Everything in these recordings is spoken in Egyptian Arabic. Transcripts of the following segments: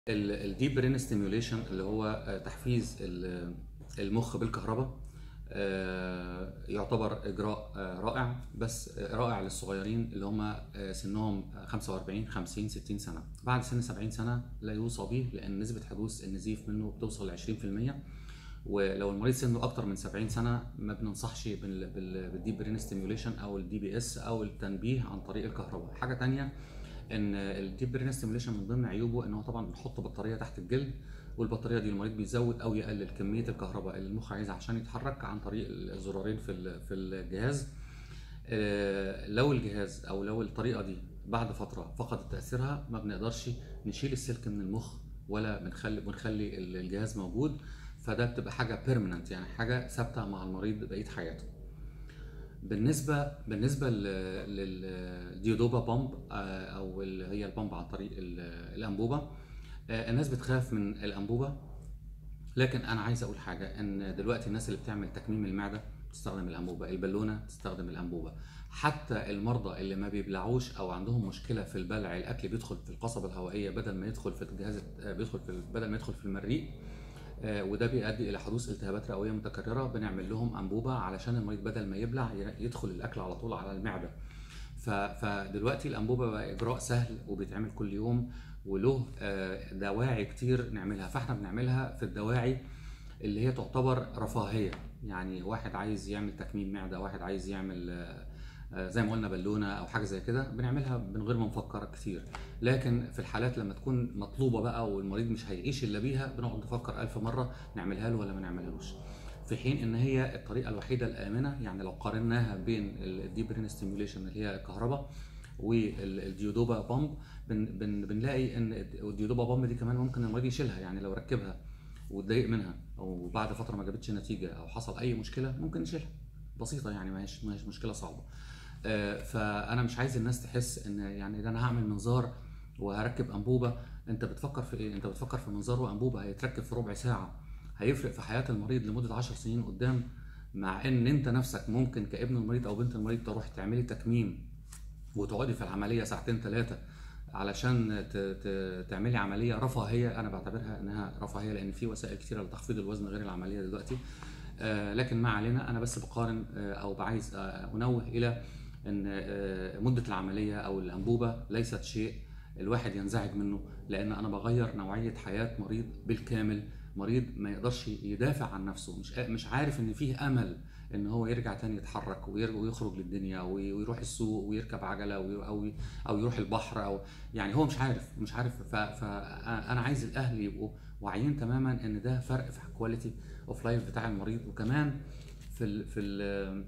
الديب برين ستيميوليشن اللي هو آه، تحفيز ال- المخ بالكهرباء آه، يعتبر اجراء آه، رائع بس آه، رائع للصغيرين اللي هم آه، سنهم 45 50 60 سنه بعد سن 70 سنه لا يوصى به لان نسبه حدوث النزيف منه بتوصل ل 20% ولو المريض سنه اكتر من 70 سنه ما بننصحش بال- بال- بالديب برين ستيميوليشن او الدي بي اس او التنبيه عن طريق الكهرباء حاجه تانية ان الديب برين ستيميوليشن من ضمن عيوبه ان هو طبعا بنحط بطاريه تحت الجلد والبطاريه دي المريض بيزود او يقلل كميه الكهرباء اللي المخ عايزها عشان يتحرك عن طريق الزرارين في ال- في الجهاز آه، لو الجهاز او لو الطريقه دي بعد فتره فقدت تاثيرها ما بنقدرش نشيل السلك من المخ ولا بنخلي بنخلي ال- الجهاز موجود فده بتبقى حاجه بيرمننت يعني حاجه ثابته مع المريض بقيه حياته بالنسبه بالنسبه لل- للديودوبا بامب آه، او اللي هي البامب عن طريق ال- الانبوبه آه، الناس بتخاف من الانبوبه لكن انا عايز اقول حاجه ان دلوقتي الناس اللي بتعمل تكميم المعده تستخدم الانبوبه البالونه تستخدم الانبوبه حتى المرضى اللي ما بيبلعوش او عندهم مشكله في البلع الاكل بيدخل في القصبه الهوائيه بدل ما يدخل في الجهاز آه، بيدخل في بدل ما يدخل في المريء آه، وده بيؤدي الى حدوث التهابات رئويه متكرره بنعمل لهم انبوبه علشان المريض بدل ما يبلع ي- يدخل الاكل على طول على المعده ف- فدلوقتي الانبوبه بقى اجراء سهل وبيتعمل كل يوم وله آه، دواعي كتير نعملها فاحنا بنعملها في الدواعي اللي هي تعتبر رفاهيه يعني واحد عايز يعمل تكميم معده واحد عايز يعمل آه، آه، زي ما قلنا بالونه او حاجه زي كده بنعملها من غير ما نفكر كتير لكن في الحالات لما تكون مطلوبه بقى والمريض مش هيعيش الا بيها بنقعد نفكر ألف مره نعملها له ولا ما نعملهالوش في حين ان هي الطريقه الوحيده الامنه يعني لو قارناها بين الديب برين ستيميوليشن اللي هي الكهرباء والديودوبا بامب بن بن بنلاقي ان الديودوبا بامب دي كمان ممكن المريض يشيلها يعني لو ركبها واتضايق منها او بعد فتره ما جابتش نتيجه او حصل اي مشكله ممكن نشيلها بسيطه يعني ما هيش ما هيش مشكله صعبه آه، فانا مش عايز الناس تحس ان يعني ده انا هعمل منظار وهركب انبوبه انت بتفكر في ايه انت بتفكر في منظار وانبوبه هيتركب في ربع ساعه هيفرق في حياه المريض لمده 10 سنين قدام مع ان انت نفسك ممكن كابن المريض او بنت المريض تروح تعملي تكميم وتقعدي في العمليه ساعتين ثلاثه علشان ت- ت- تعملي عمليه رفاهيه انا بعتبرها انها رفاهيه لان في وسائل كثيره لتخفيض الوزن غير العمليه دلوقتي آه، لكن ما علينا انا بس بقارن آه، او بعايز آه، انوه الى ان آه، مده العمليه او الانبوبه ليست شيء الواحد ينزعج منه لان انا بغير نوعيه حياه مريض بالكامل مريض ما يقدرش يدافع عن نفسه مش مش عارف ان فيه امل ان هو يرجع تاني يتحرك وير- ويخرج للدنيا وي- ويروح السوق ويركب عجله وي- او او يروح البحر او يعني هو مش عارف مش عارف فانا عايز الاهل يبقوا واعيين تماما ان ده فرق في الكواليتي اوف لايف بتاع المريض وكمان في ال في ال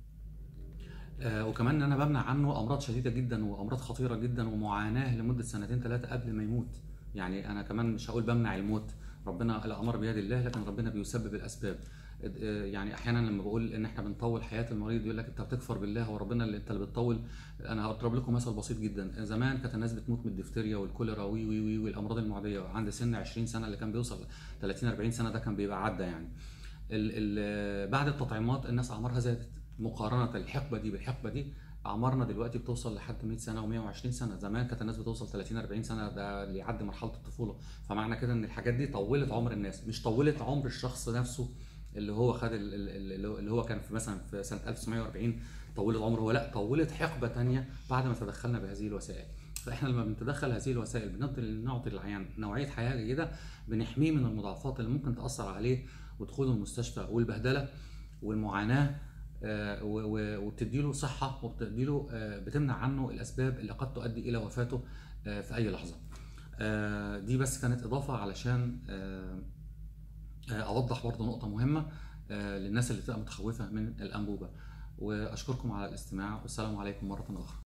آه، وكمان ان انا بمنع عنه امراض شديده جدا وامراض خطيره جدا ومعاناه لمده سنتين ثلاثه قبل ما يموت يعني انا كمان مش هقول بمنع الموت ربنا الامر بيد الله لكن ربنا بيسبب الاسباب آه، يعني احيانا لما بقول ان احنا بنطول حياه المريض يقول لك انت بتكفر بالله وربنا اللي انت اللي بتطول انا هضرب لكم مثل بسيط جدا زمان كانت الناس بتموت من الدفتيريا والكوليرا وي وي وي والامراض المعديه عند سن 20 سنه اللي كان بيوصل 30 40 سنه ده كان بيبقى عدى يعني ال ال بعد التطعيمات الناس اعمارها زادت مقارنه الحقبه دي بالحقبه دي اعمارنا دلوقتي بتوصل لحد 100 سنه و120 سنه زمان كانت الناس بتوصل 30 40 سنه ده اللي يعدي مرحله الطفوله فمعنى كده ان الحاجات دي طولت عمر الناس مش طولت عمر الشخص نفسه اللي هو خد ال- ال- ال- اللي هو كان في مثلا في سنه 1940 طولت عمره هو لا طولت حقبه تانية بعد ما تدخلنا بهذه الوسائل فاحنا لما بنتدخل هذه الوسائل بنعطي نعطي العيان نوعيه حياه جيده بنحميه من المضاعفات اللي ممكن تاثر عليه ودخوله المستشفى والبهدله والمعاناه آه، و- و- وبتديله صحه وبتديله آه، بتمنع عنه الاسباب اللي قد تؤدي الى وفاته آه، في اي لحظه. آه، دي بس كانت اضافه علشان آه، آه، اوضح برضه نقطه مهمه آه، للناس اللي تبقى متخوفه من الانبوبه واشكركم على الاستماع والسلام عليكم مره اخرى